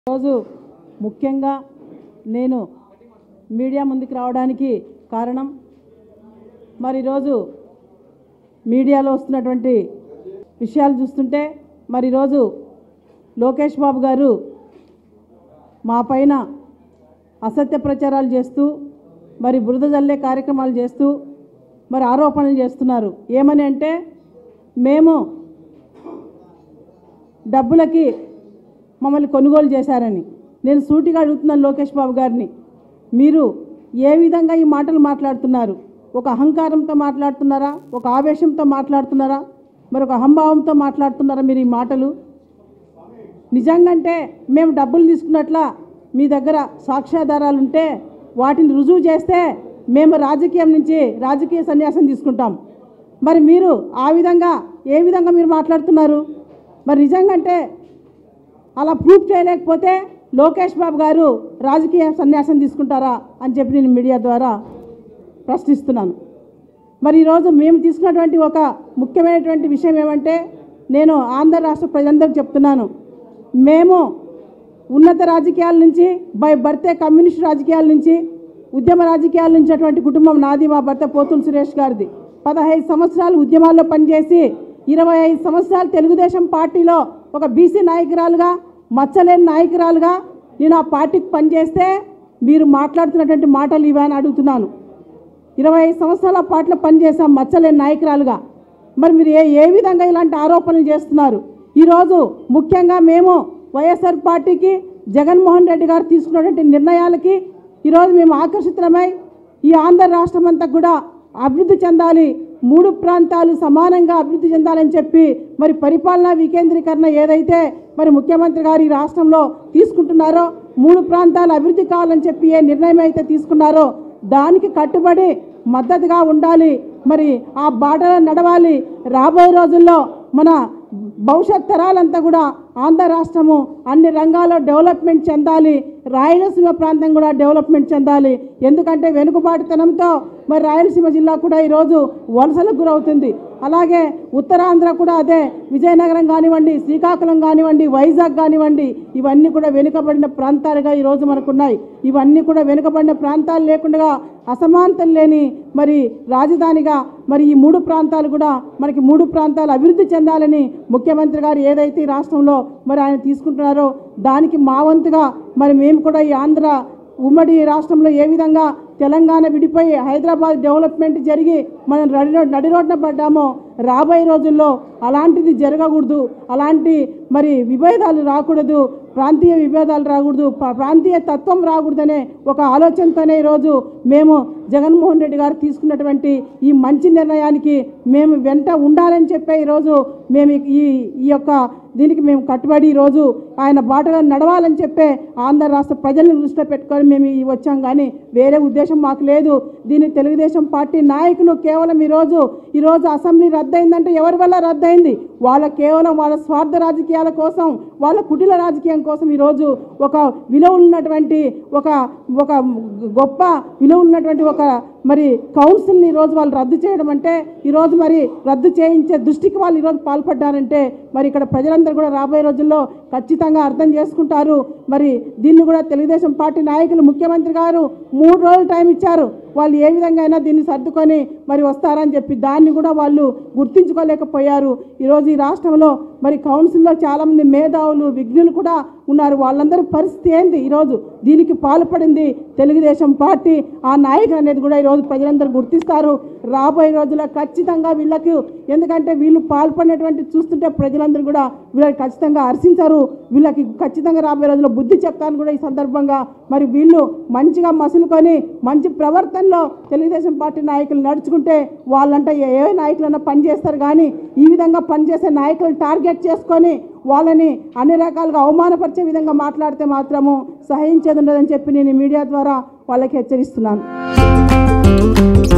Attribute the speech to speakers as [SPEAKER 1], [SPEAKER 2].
[SPEAKER 1] ఈరోజు ముఖ్యంగా నేను మీడియా ముందుకు రావడానికి కారణం మరి ఈరోజు మీడియాలో వస్తున్నటువంటి విషయాలు చూస్తుంటే మరి ఈరోజు లోకేష్ బాబు గారు మా పైన అసత్య ప్రచారాలు చేస్తూ మరి బురద జల్లే కార్యక్రమాలు చేస్తూ మరి ఆరోపణలు చేస్తున్నారు ఏమని అంటే మేము డబ్బులకి మమ్మల్ని కొనుగోలు చేశారని నేను సూటిగా అడుగుతున్నాను లోకేష్ బాబు గారిని మీరు ఏ విధంగా ఈ మాటలు మాట్లాడుతున్నారు ఒక అహంకారంతో మాట్లాడుతున్నారా ఒక ఆవేశంతో మాట్లాడుతున్నారా మరి ఒక అహంభావంతో మాట్లాడుతున్నారా మీరు ఈ మాటలు నిజంగంటే మేము డబ్బులు తీసుకున్నట్ల మీ దగ్గర సాక్ష్యాధారాలు ఉంటే వాటిని రుజువు చేస్తే మేము రాజకీయం నుంచి రాజకీయ సన్యాసం తీసుకుంటాం మరి మీరు ఆ విధంగా ఏ విధంగా మీరు మాట్లాడుతున్నారు మరి నిజంగంటే అలా ప్రూఫ్ చేయలేకపోతే లోకేష్ బాబు గారు రాజకీయ సన్యాసం తీసుకుంటారా అని చెప్పి నేను మీడియా ద్వారా ప్రశ్నిస్తున్నాను మరి ఈరోజు మేము తీసుకున్నటువంటి ఒక ముఖ్యమైనటువంటి విషయం ఏమంటే నేను ఆంధ్ర రాష్ట్ర ప్రజలందరికీ చెప్తున్నాను మేము ఉన్నత రాజకీయాల నుంచి బై బర్తే కమ్యూనిస్ట్ రాజకీయాల నుంచి ఉద్యమ రాజకీయాల నుంచి అటువంటి కుటుంబం నాది మా భర్త పోతులు సురేష్ గారిది పదహైదు సంవత్సరాలు ఉద్యమాల్లో పనిచేసి ఇరవై ఐదు సంవత్సరాలు తెలుగుదేశం పార్టీలో ఒక బీసీ నాయకురాలుగా మచ్చలేని నాయకురాలుగా నేను ఆ పార్టీకి పనిచేస్తే మీరు మాట్లాడుతున్నటువంటి మాటలు ఇవే అని అడుగుతున్నాను ఇరవై ఐదు సంవత్సరాల పాటలో పనిచేసాం మచ్చలేని నాయకురాలుగా మరి మీరు ఏ ఏ విధంగా ఇలాంటి ఆరోపణలు చేస్తున్నారు ఈరోజు ముఖ్యంగా మేము వైఎస్ఆర్ పార్టీకి జగన్మోహన్ రెడ్డి గారు తీసుకున్నటువంటి నిర్ణయాలకి ఈరోజు మేము ఆకర్షితులమై ఈ ఆంధ్ర రాష్ట్రం అంతా కూడా అభివృద్ధి చెందాలి మూడు ప్రాంతాలు సమానంగా అభివృద్ధి చెందాలని చెప్పి మరి పరిపాలనా వికేంద్రీకరణ ఏదైతే మరి ముఖ్యమంత్రి గారు ఈ రాష్ట్రంలో తీసుకుంటున్నారో మూడు ప్రాంతాలు అభివృద్ధి కావాలని చెప్పి ఏ నిర్ణయం అయితే తీసుకున్నారో దానికి కట్టుబడి మద్దతుగా ఉండాలి మరి ఆ బాటలో నడవాలి రాబోయే రోజుల్లో మన భవిష్యత్ తరాలంతా కూడా ఆంధ్ర రాష్ట్రము అన్ని రంగాల్లో డెవలప్మెంట్ చెందాలి రాయలసీమ ప్రాంతం కూడా డెవలప్మెంట్ చెందాలి ఎందుకంటే వెనుకబాటుతనంతో మరి రాయలసీమ జిల్లా కూడా ఈరోజు వలసలకు గురవుతుంది అలాగే ఉత్తరాంధ్ర కూడా అదే విజయనగరం కానివ్వండి శ్రీకాకుళం కానివ్వండి వైజాగ్ కానివ్వండి ఇవన్నీ కూడా వెనుకబడిన ప్రాంతాలుగా ఈరోజు మనకున్నాయి ఇవన్నీ కూడా వెనుకబడిన ప్రాంతాలు లేకుండా అసమానతలు లేని మరి రాజధానిగా మరి ఈ మూడు ప్రాంతాలు కూడా మనకి మూడు ప్రాంతాలు అభివృద్ధి చెందాలని ముఖ్యమంత్రి గారు ఏదైతే ఈ రాష్ట్రంలో మరి ఆయన తీసుకుంటున్నారో దానికి మా వంతుగా మరి మేము కూడా ఈ ఆంధ్ర ఉమ్మడి రాష్ట్రంలో ఏ విధంగా తెలంగాణ విడిపోయి హైదరాబాద్ డెవలప్మెంట్ జరిగి మనం నడి రోడ్- నడి రోడ్న పడ్డామో రాబోయే రోజుల్లో అలాంటిది జరగకూడదు అలాంటి మరి విభేదాలు రాకూడదు ప్రాంతీయ విభేదాలు రాకూడదు ప్ర- ప్రాంతీయ తత్వం రాకూడదనే ఒక ఆలోచనతోనే ఈరోజు మేము జగన్మోహన్ రెడ్డి గారు తీసుకున్నటువంటి ఈ మంచి నిర్ణయానికి మేము వెంట ఉండాలని చెప్పే ఈరోజు మేము ఈ ఈ యొక్క దీనికి మేము కట్టుబడి ఈరోజు ఆయన బాటలో నడవాలని చెప్పే ఆంధ్ర రాష్ట్ర ప్రజలను దృష్టిలో పెట్టుకొని మేము ఈ వచ్చాం కానీ వేరే ఉద్దేశం మాకు లేదు దీన్ని తెలుగుదేశం పార్టీ నాయకులు కేవలం ఈరోజు ఈరోజు అసెంబ్లీ రద్దయిందంటే ఎవరి వల్ల రద్దయింది వాళ్ళ కేవలం వాళ్ళ స్వార్థ రాజకీయాల కోసం వాళ్ళ కుటిల రాజకీయం కోసం ఈరోజు ఒక విలువ ఉన్నటువంటి ఒక ఒక గొప్ప విలువ ఉన్నటువంటి ఒక మరి కౌన్సిల్ని ఈరోజు వాళ్ళు రద్దు చేయడం అంటే ఈరోజు మరి రద్దు చేయించే దృష్టికి వాళ్ళు ఈరోజు పాల్పడ్డారంటే మరి ఇక్కడ ప్రజలందరూ కూడా రాబోయే రోజుల్లో ఖచ్చితంగా అర్థం చేసుకుంటారు మరి దీన్ని కూడా తెలుగుదేశం పార్టీ నాయకులు ముఖ్యమంత్రి గారు మూడు రోజులు టైం ఇచ్చారు వాళ్ళు ఏ విధంగా అయినా దీన్ని సర్దుకొని మరి వస్తారని చెప్పి దాన్ని కూడా వాళ్ళు గుర్తించుకోలేకపోయారు ఈరోజు ఈ రాష్ట్రంలో మరి కౌన్సిల్లో చాలామంది మేధావులు విఘ్నులు కూడా ఉన్నారు వాళ్ళందరి పరిస్థితి ఏంది ఈరోజు దీనికి పాల్పడింది తెలుగుదేశం పార్టీ ఆ నాయకులు అనేది కూడా ఈరోజు ప్రజలందరూ గుర్తిస్తారు రాబోయే రోజుల్లో ఖచ్చితంగా వీళ్ళకు ఎందుకంటే వీళ్ళు పాల్పడినటువంటి చూస్తుంటే ప్రజలందరూ కూడా వీళ్ళకి ఖచ్చితంగా హర్షించరు వీళ్ళకి ఖచ్చితంగా రాబోయే రోజుల్లో బుద్ధి చెప్తాను కూడా ఈ సందర్భంగా మరి వీళ్ళు మంచిగా మసులుకొని మంచి ప్రవర్తనలో తెలుగుదేశం పార్టీ నాయకులు నడుచుకుంటే వాళ్ళంటే ఏ ఏ నాయకులన్నా పనిచేస్తారు కానీ ఈ విధంగా పనిచేసే నాయకులు టార్గెట్ చేసుకొని వాళ్ళని అన్ని రకాలుగా అవమానపరిచే విధంగా మాట్లాడితే మాత్రము సహించేది ఉండదని చెప్పి నేను ఈ మీడియా ద్వారా వాళ్ళకి హెచ్చరిస్తున్నాను